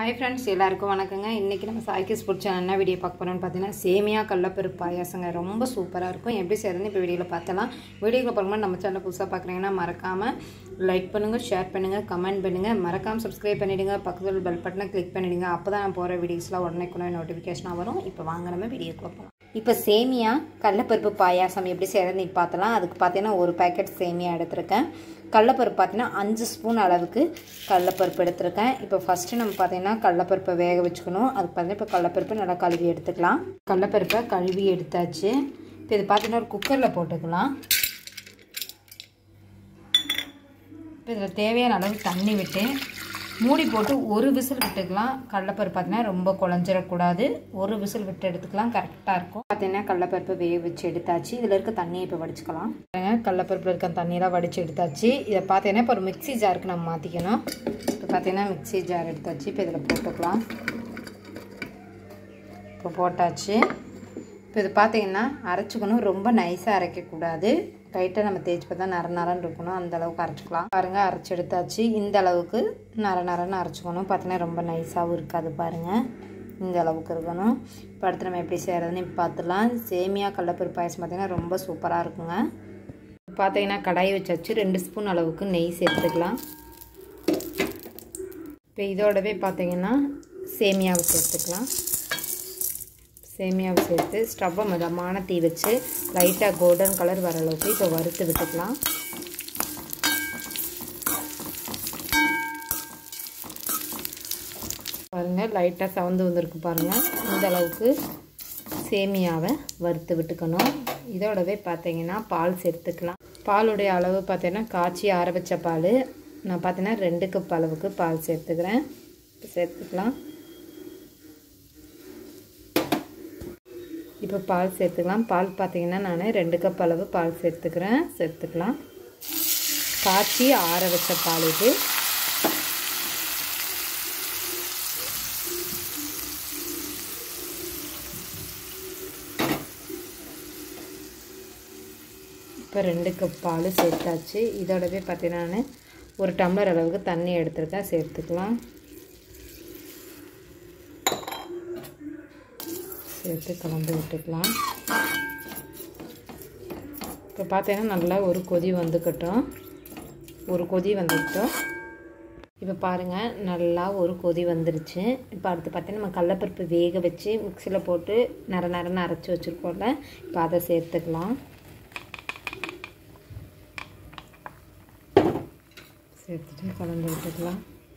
hi friends எல்லாருக்கும் வணக்கங்க இன்றைக்கி நம்ம சாய்க்கு ஸ்போர்ட் சேனல் என்ன வீடியோ பார்க்க போகிறோம்னு பார்த்தீங்கன்னா சேமியா கடலப்பருப்பு பாயாசங்க ரொம்ப சூப்பராக இருக்கும் எப்படி செய்யறதுன்னு இப்போ வீடியோவில் பார்த்தலாம் வீடியோவில் பார்க்கும்போது நம்ம சேனல் புதுசாக பார்க்குறீங்கன்னா மறக்காமல் லைக் பண்ணுங்கள் ஷேர் பண்ணுங்கள் கமெண்ட் பண்ணுங்கள் மறக்காமல் சப்ஸ்கிரைப் பண்ணிவிடுங்க பக்கத்தில் பெல் பட்டனை கிளிக் பண்ணிவிடுங்க அப்போ தான் நான் போகிற வீடியோஸ்லாம் உடனே கூட நோட்டிஃபிகேஷனாக வரும் இப்போ வாங்க நம்ம வீடியோக்குள்ள போகலாம் இப்போ சேமியா கடலப்பருப்பு பாயாசம் எப்படி செய்யறதுன்னு இப்போ பார்த்தலாம் அதுக்கு பார்த்தீங்கன்னா ஒரு பேக்கெட் சேமியா எடுத்திருக்கேன் கடலப்பருப்பு பார்த்தீங்கன்னா அஞ்சு ஸ்பூன் அளவுக்கு கடலப்பருப்பு எடுத்திருக்கேன் இப்போ ஃபஸ்ட்டு நம்ம பார்த்தீங்கன்னா கடலப்பருப்பை வேக வச்சுக்கணும் அதுக்கு பார்த்தீங்கன்னா இப்போ கடலப்பருப்பு நல்லா கழுவி எடுத்துக்கலாம் கடலப்பருப்பை கழுவி எடுத்தாச்சு இப்போ இது பார்த்தீங்கன்னா ஒரு குக்கரில் போட்டுக்கலாம் இப்போ இதில் தேவையான அளவு தண்ணி விட்டு மூடி போட்டு ஒரு விசில் விட்டுக்கலாம் கடலப்பருப்பு பார்த்தீங்கன்னா ரொம்ப குழஞ்சிடக்கூடாது ஒரு விசில் விட்டு எடுத்துக்கலாம் கரெக்டாக இருக்கும் பார்த்தீங்கன்னா கடலப்பருப்பு வேக வச்சு எடுத்தாச்சு இதில் இருக்க தண்ணியை இப்போ வடிச்சுக்கலாம் கடலப்பருப்பில் இருக்க தண்ணியெல்லாம் வடித்து எடுத்தாச்சு இதை பார்த்தீங்கன்னா இப்போ ஒரு மிக்சி ஜாருக்கு நம்ம மாற்றிக்கணும் இப்போ பார்த்தீங்கன்னா மிக்சி ஜார் எடுத்தாச்சு இப்போ இதில் போட்டுக்கலாம் இப்போ போட்டாச்சு இப்போ இது பார்த்தீங்கன்னா அரைச்சிக்கணும் ரொம்ப நைஸாக அரைக்கக்கூடாது லைட்டாக நம்ம தேய்ச்சி பார்த்தா நர நரன்னு இருக்கணும் அந்த அளவுக்கு அரைச்சிக்கலாம் பாருங்கள் அரைச்சி எடுத்தாச்சு இந்த அளவுக்கு நர நரன்னு அரைச்சிக்கணும் பார்த்தீங்கன்னா ரொம்ப நைஸாகவும் இருக்காது பாருங்கள் இந்த அளவுக்கு இருக்கணும் இப்போ அடுத்து நம்ம எப்படி செய்கிறதுன்னு இப்போ பார்த்துலாம் சேமியா கடலப்பருப்பு பாயசம் பார்த்திங்கன்னா ரொம்ப சூப்பராக இருக்குங்க பார்த்தீங்கன்னா கடாய் வச்சாச்சு ரெண்டு ஸ்பூன் அளவுக்கு நெய் சேர்த்துக்கலாம் இப்போ இதோடவே பார்த்தீங்கன்னா சேமியாவை சேர்த்துக்கலாம் சேமியாவை சேர்த்து ஸ்டவ்வை மிதமான தீ வச்சு லைட்டாக கோல்டன் கலர் வர அளவுக்கு இப்போ வறுத்து விட்டுக்கலாம் பாருங்கள் லைட்டாக சவந்து வந்திருக்கு பாருங்கள் இந்த அளவுக்கு சேமியாவை வறுத்து விட்டுக்கணும் இதோடவே பார்த்தீங்கன்னா பால் சேர்த்துக்கலாம் பாலுடைய அளவு பார்த்தீங்கன்னா காய்ச்சி ஆற வச்ச பால் நான் பார்த்தீங்கன்னா ரெண்டு கப் அளவுக்கு பால் சேர்த்துக்கிறேன் சேர்த்துக்கலாம் இப்போ பால் சேர்த்துக்கலாம் பால் பார்த்தீங்கன்னா நான் ரெண்டு கப் அளவு பால் சேர்த்துக்கிறேன் சேர்த்துக்கலாம் காய்ச்சி ஆற வச்ச பால் இது இப்போ ரெண்டு கப் பால் சேர்த்தாச்சு இதோடவே பார்த்தீங்கன்னா நான் ஒரு டம்ளர் அளவுக்கு தண்ணி எடுத்துருக்கேன் சேர்த்துக்கலாம் சேர்த்து கலந்து விட்டுக்கலாம் இப்போ பார்த்தீங்கன்னா நல்லா ஒரு கொதி வந்துக்கட்டும் ஒரு கொதி வந்துக்கிட்டோம் இப்போ பாருங்கள் நல்லா ஒரு கொதி வந்துருச்சு இப்போ அடுத்து பார்த்தீங்கன்னா நம்ம கடலப்பருப்பு வேக வச்சு மிக்சியில் போட்டு நர நரன்னு அரைச்சி வச்சுருக்கோம்ல இப்போ அதை சேர்த்துக்கலாம் சேர்த்துட்டு கலந்து விட்டுக்கலாம்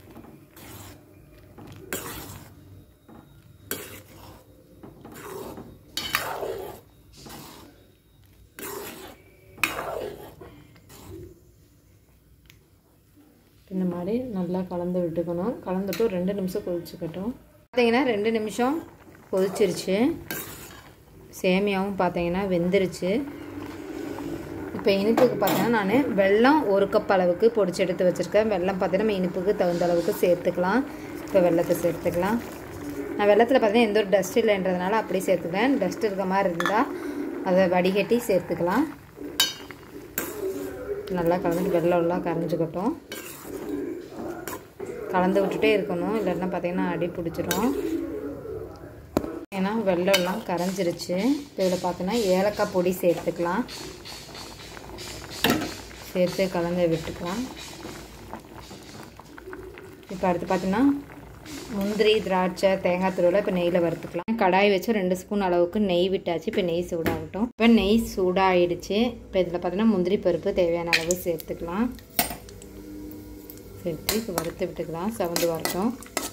இந்த மாதிரி நல்லா கலந்து விட்டுக்கணும் கலந்துட்டு ரெண்டு நிமிஷம் கொதிச்சுக்கட்டும் பார்த்தீங்கன்னா ரெண்டு நிமிஷம் கொதிச்சிருச்சு சேமியாவும் பார்த்தீங்கன்னா வெந்துருச்சு இப்போ இனிப்புக்கு பார்த்தீங்கன்னா நான் வெல்லம் ஒரு கப் அளவுக்கு பொடிச்சு எடுத்து வச்சுருக்கேன் வெல்லம் பார்த்தீங்கன்னா நம்ம இனிப்புக்கு தகுந்த அளவுக்கு சேர்த்துக்கலாம் இப்போ வெள்ளத்தை சேர்த்துக்கலாம் நான் வெள்ளத்தில் பார்த்தீங்கன்னா எந்த ஒரு டஸ்ட் இல்லைன்றதுனால அப்படியே சேர்த்துக்கிறேன் டஸ்ட் இருக்க மாதிரி இருந்தால் அதை வடிகட்டி சேர்த்துக்கலாம் நல்லா கலந்துட்டு வெள்ளம்லாம் கரைஞ்சிக்கட்டும் கலந்து விட்டுட்டே இருக்கணும் இல்லைன்னா பார்த்தீங்கன்னா அடி பிடிச்சிரும் ஏன்னா வெள்ளம்லாம் கரைஞ்சிருச்சு இதில் பார்த்தோன்னா ஏலக்காய் பொடி சேர்த்துக்கலாம் சேர்த்து கலந்து விட்டுக்கலாம் இப்போ அடுத்து பார்த்தீங்கன்னா முந்திரி திராட்சை தேங்காய் துருவில் இப்போ நெய்யில் வறுத்துக்கலாம் கடாய் வச்சு ரெண்டு ஸ்பூன் அளவுக்கு நெய் விட்டாச்சு இப்போ நெய் சூடாகட்டும் இப்போ நெய் சூடாகிடுச்சு இப்போ இதில் பார்த்தீங்கன்னா முந்திரி பருப்பு தேவையான அளவு சேர்த்துக்கலாம் சேர்த்து இப்போ வறுத்து விட்டுக்கலாம் செவந்து வரட்டும்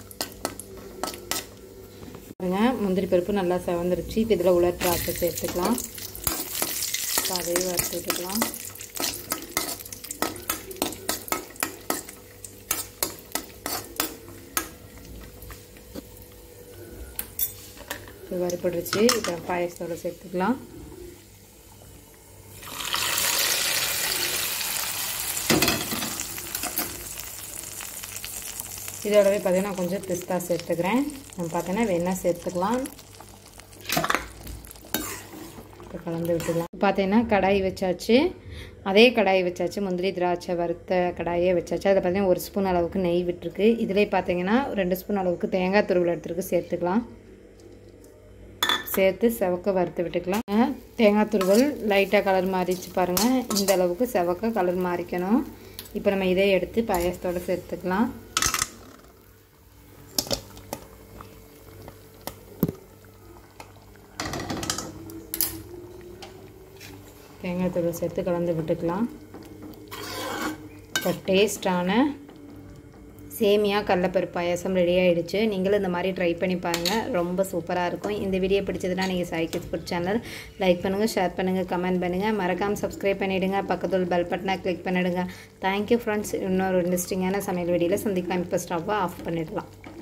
பாருங்க முந்திரி பருப்பு நல்லா செவந்துருச்சு இப்போ இதில் உலர் திராட்சை சேர்த்துக்கலாம் இப்போ அதையும் வறுத்து விட்டுக்கலாம் இப்போ வறுபடுச்சு இப்போ பாயசத்தோடு சேர்த்துக்கலாம் இதோடவே பார்த்தீங்கன்னா கொஞ்சம் பிஸ்தா சேர்த்துக்கிறேன் நம்ம பார்த்தீங்கன்னா வெண்ணெய் சேர்த்துக்கலாம் இப்போ கலந்து விட்டுடலாம் பார்த்தீங்கன்னா கடாய் வச்சாச்சு அதே கடாய் வச்சாச்சு முந்திரி திராட்சை வறுத்த கடாயே வச்சாச்சு அதில் பார்த்தீங்கன்னா ஒரு ஸ்பூன் அளவுக்கு நெய் விட்டுருக்கு இதிலே பார்த்தீங்கன்னா ரெண்டு ஸ்பூன் அளவுக்கு தேங்காய் துருவல் எடுத்துருக்கு சேர்த்துக்கலாம் சேர்த்து செவக்க வறுத்து விட்டுக்கலாம் தேங்காய் துருவல் லைட்டாக கலர் மாறிச்சு பாருங்கள் இந்த அளவுக்கு செவக்க கலர் மாறிக்கணும் இப்போ நம்ம இதை எடுத்து பாயாசத்தோடு சேர்த்துக்கலாம் தேங்காய் துருவல் சேர்த்து கலந்து விட்டுக்கலாம் இப்போ டேஸ்டான சேமியா கடலப்பருப்பு பாயாசம் ரெடி ஆகிடுச்சு நீங்களும் இந்த மாதிரி ட்ரை பண்ணி பாருங்கள் ரொம்ப சூப்பராக இருக்கும் இந்த வீடியோ பிடிச்சதுன்னா நீங்கள் சாய்க்கிஸ் ஃபுட் சேனல் லைக் பண்ணுங்கள் ஷேர் பண்ணுங்கள் கமெண்ட் பண்ணுங்கள் மறக்காமல் சப்ஸ்கிரைப் பண்ணிவிடுங்க பக்கத்தில் பெல் பட்டனை கிளிக் பண்ணிவிடுங்க தேங்க்யூ ஃப்ரெண்ட்ஸ் இன்னொரு இன்ட்ரெஸ்டிங்கான சமையல் வீடியோவில் சந்திக்கலாம் இப்போ ஸ்டவ்வை ஆஃப் பண்ணிடலாம்